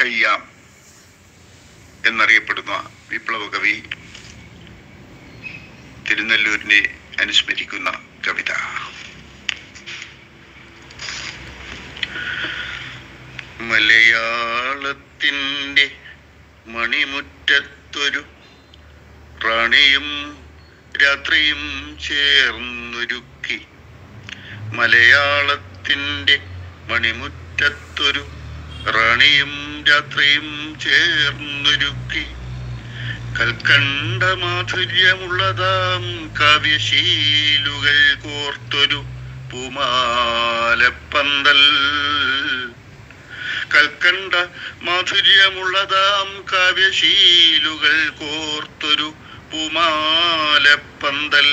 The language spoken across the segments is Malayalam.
ഖയ്യാം എന്നറിയപ്പെടുന്ന വിപ്ലവ കവി തിരുനെല്ലൂരിനെ അനുസ്മരിക്കുന്ന കവിത മലയാളത്തിൻ്റെ മണിമുറ്റത്തൊരു റാണിയും രാത്രിയും ചേർന്നൊരുക്കി മലയാളത്തിൻ്റെ മണിമുറ്റത്തൊരു റാണിയും രാത്രിയും ചേർന്നൊരുക്കി കൽക്കണ്ട മാധുര്യമുള്ളതാം കാവ്യശീലുകൾ കോർത്തൊരു പൂമാലപ്പന്തൽ കൽക്കണ്ട മാധുര്യമുള്ളതാം കാവ്യശീലുകൾ കോർത്തൊരു പൂമാലപ്പന്തൽ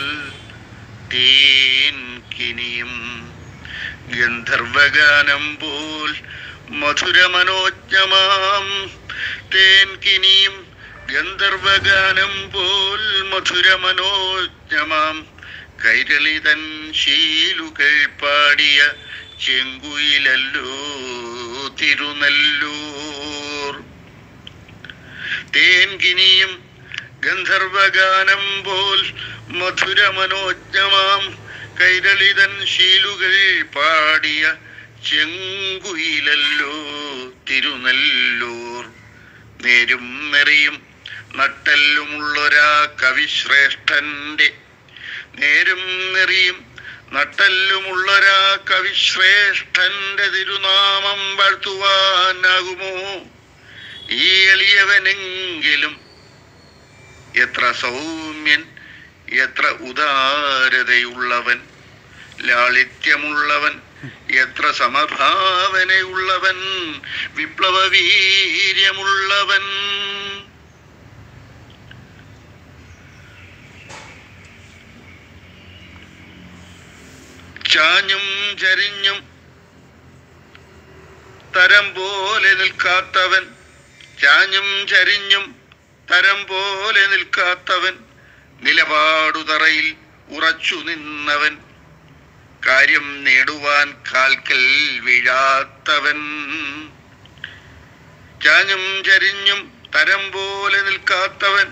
തേൻ കിനിയും ഗന്ധർവഗാനം പോൽ മധുരമനോജ്ഞമാം തേൻ കിനിയും ഗന്ധർവഗാനം പോൽ മധുരമനോജ്ഞമാം കൈരളിതൻ ശീലുകൾ പാടിയ ചെങ്കുയിലല്ലോ തിരുനെല്ലൂർ തേൻകിനിയും ഗന്ധർവഗാനം പോൽ മധുരമനോജ്ഞമാം കൈരളിതൻ ശീലുകൾ പാടിയ ചെങ്കുയിലല്ലോ തിരുനെല്ലൂർ നേരും നെറിയും നട്ടെല്ലുമുള്ളൊരാ കവിശ്രേഷ്ഠന്റെ നേരും നെറിയും നട്ടെല്ലുമുള്ളൊരാ കവിശ്രേഷ്ഠന്റെ തിരുനാമം വാഴ്ത്തുവാനാകുമോ ഈ എളിയവനെങ്കിലും എത്ര സൗമ്യൻ എത്ര ഉദാരതയുള്ളവൻ ലാളിത്യമുള്ളവൻ എത്ര സമഭാവനയുള്ളവൻ വിപ്ലവ വീര്യമുള്ളവൻ ചാഞ്ഞും ചരിഞ്ഞും തരം പോലെ നിൽക്കാത്തവൻ ചാഞ്ഞും ചരിഞ്ഞും തരം പോലെ നിൽക്കാത്തവൻ നിലപാടുതറയിൽ ഉറച്ചു നിന്നവൻ കാര്യം നേടുവാൻ കാൽക്കൽ വീഴാത്തവൻ ചാഞ്ഞും ചരിഞ്ഞും തരം പോലെ നിൽക്കാത്തവൻ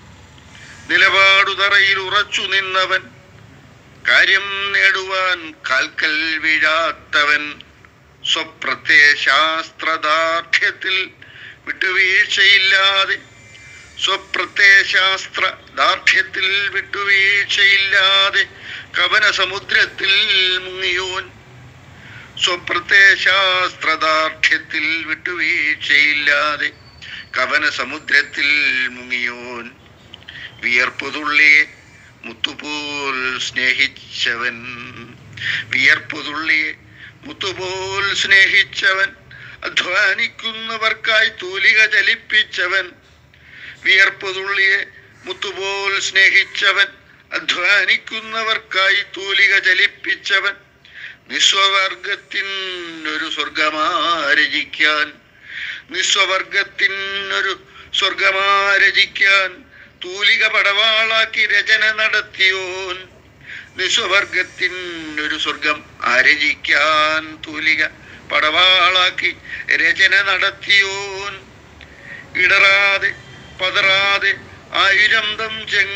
നിലപാടുതറയിൽ ഉറച്ചു നിന്നവൻ കാര്യം നേടുവാൻ കാൽക്കൽ വീഴാത്തവൻ സ്വപ്രത്യയ ശാസ്ത്രദാർഢ്യത്തിൽ വിട്ടുവീഴ്ചയില്ലാതെ സ്വപ്രത്യയ ശാസ്ത്ര ദാർഢ്യത്തിൽ വിട്ടുവീഴ്ചയില്ലാതെ കവന സമുദ്രത്തിൽ മുങ്ങിയോൻ സ്വപ്രത്യയ ശാസ്ത്രദാർഢ്യത്തിൽ വിട്ടുവീഴ്ചയില്ലാതെ കവന സമുദ്രത്തിൽ മുങ്ങിയോൻ വിയർപ്പുതുള്ളിയെ മുത്തുപോൽ സ്നേഹിച്ചവൻ വിയർപ്പുതുള്ളിയെ മുത്തുപോൽ സ്നേഹിച്ചവൻ അധ്വാനിക്കുന്നവർക്കായി തൂലിക ചലിപ്പിച്ചവൻ വിയർപ്പുതുള്ളിയെ മുത്തുപോൽ സ്നേഹിച്ചവൻ അധ്വാനിക്കുന്നവർക്കായി തൂലിക ചലിപ്പിച്ചവൻ നിസ്വവർഗത്തിനൊരു സ്വർഗമാരചിക്കാൻ നിസ്വവർഗത്തിനൊരു സ്വർഗമാരചിക്കാൻ തൂലിക പടവാളാക്കി രചന നടത്തിയോൻ നിസ്വവർഗത്തിനൊരു സ്വർഗം ആരചിക്കാൻ തൂലിക പടവാളാക്കി രചന നടത്തിയോൻ ഇടറാതെ പതറാതെ ആയിരന്തം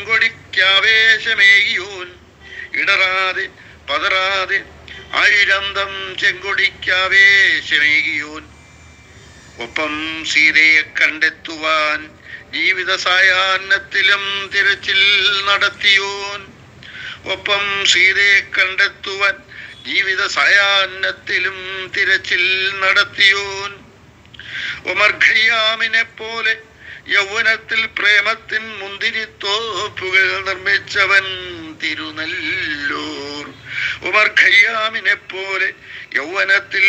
ചെങ്കൊടിക്കാവേശമേകിയോൻ ഇടറാതെ പതറാതെ ആയിരന്തം ചെങ്കൊടിക്കാവേശമേകിയോൻ ഒപ്പം സീതയെ കണ്ടെത്തുവാൻ ജീവിത സായാഹ്നത്തിലും തിരച്ചിൽ നടത്തിയോൻ ഒപ്പം സീതയെ കണ്ടെത്തുവാൻ ജീവിത സായാഹ്നത്തിലും തിരച്ചിൽ നടത്തിയോൻ ഒമർ ഖയ്യാമിനെ പോലെ യൗവനത്തിൽ പ്രേമത്തിൻ മുന്തിരിത്തോപ്പുകൾ നിർമ്മിച്ചവൻ തിരുനെല്ലൂർ ഉമർ ഖയ്യാമിനെ പോലെ യൗവനത്തിൽ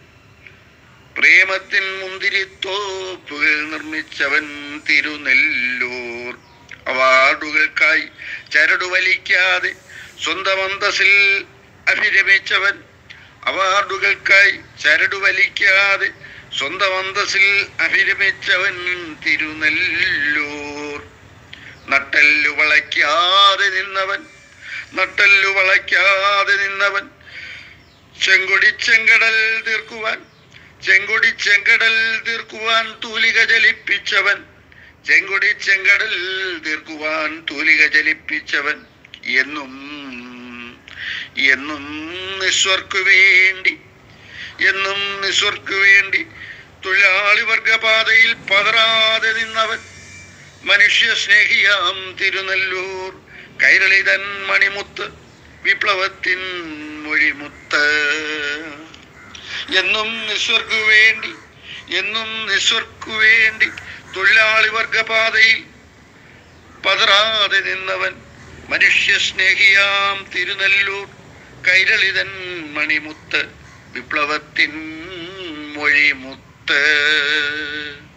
പ്രേമത്തിൻ മുന്തിരിത്തോപ്പുകൾ നിർമ്മിച്ചവൻ തിരുനെല്ലൂർ അവാർഡുകൾക്കായി ചരടു വലിക്കാതെ സ്വന്തം അന്തസ്സിൽ അഭിരമിച്ചവൻ അവാർഡുകൾക്കായി ചരടു വലിക്കാതെ സ്വന്തം അന്തസ്സിൽ അഭിരമിച്ചവൻ തിരുനെല്ലൂർ നട്ടല്ലു വളയ്ക്കാതെ നിന്നവൻ നട്ടല്ലു വളയ്ക്കാതെ നിന്നവൻ ചെങ്കൊടി ചെങ്കടൽ തീർക്കുവാൻ ചെങ്കൊടി ചെങ്കടൽ തീർക്കുവാൻ തൂലിക ജലിപ്പിച്ചവൻ ചെങ്കൊടി ചെങ്കടൽ തീർക്കുവാൻ തൂലിക ജലിപ്പിച്ചവൻ എന്നും എന്നും നിസ്വർക്കു വേണ്ടി എന്നും നിസ്വർക്കു വേണ്ടി തൊഴിലാളി വർഗപാതയിൽ പതറാതെ നിന്നവൻ മനുഷ്യ സ്നേഹിയാം തിരുനെല്ലൂർ കൈരളിതൻ മണിമുത്ത് വിപ്ലവത്തിൻ മൊഴിമുത്ത് എന്നും നിസ്വർക്കു വേണ്ടി എന്നും നിസ്വർക്കു വേണ്ടി തൊഴിലാളി വർഗപാതയിൽ പതറാതെ നിന്നവൻ മനുഷ്യ സ്നേഹിയാം തിരുനെല്ലൂർ കൈരളിതൻ മണിമുത്ത് വിപ്ലവത്തിൻ മൊഴിമുത്ത്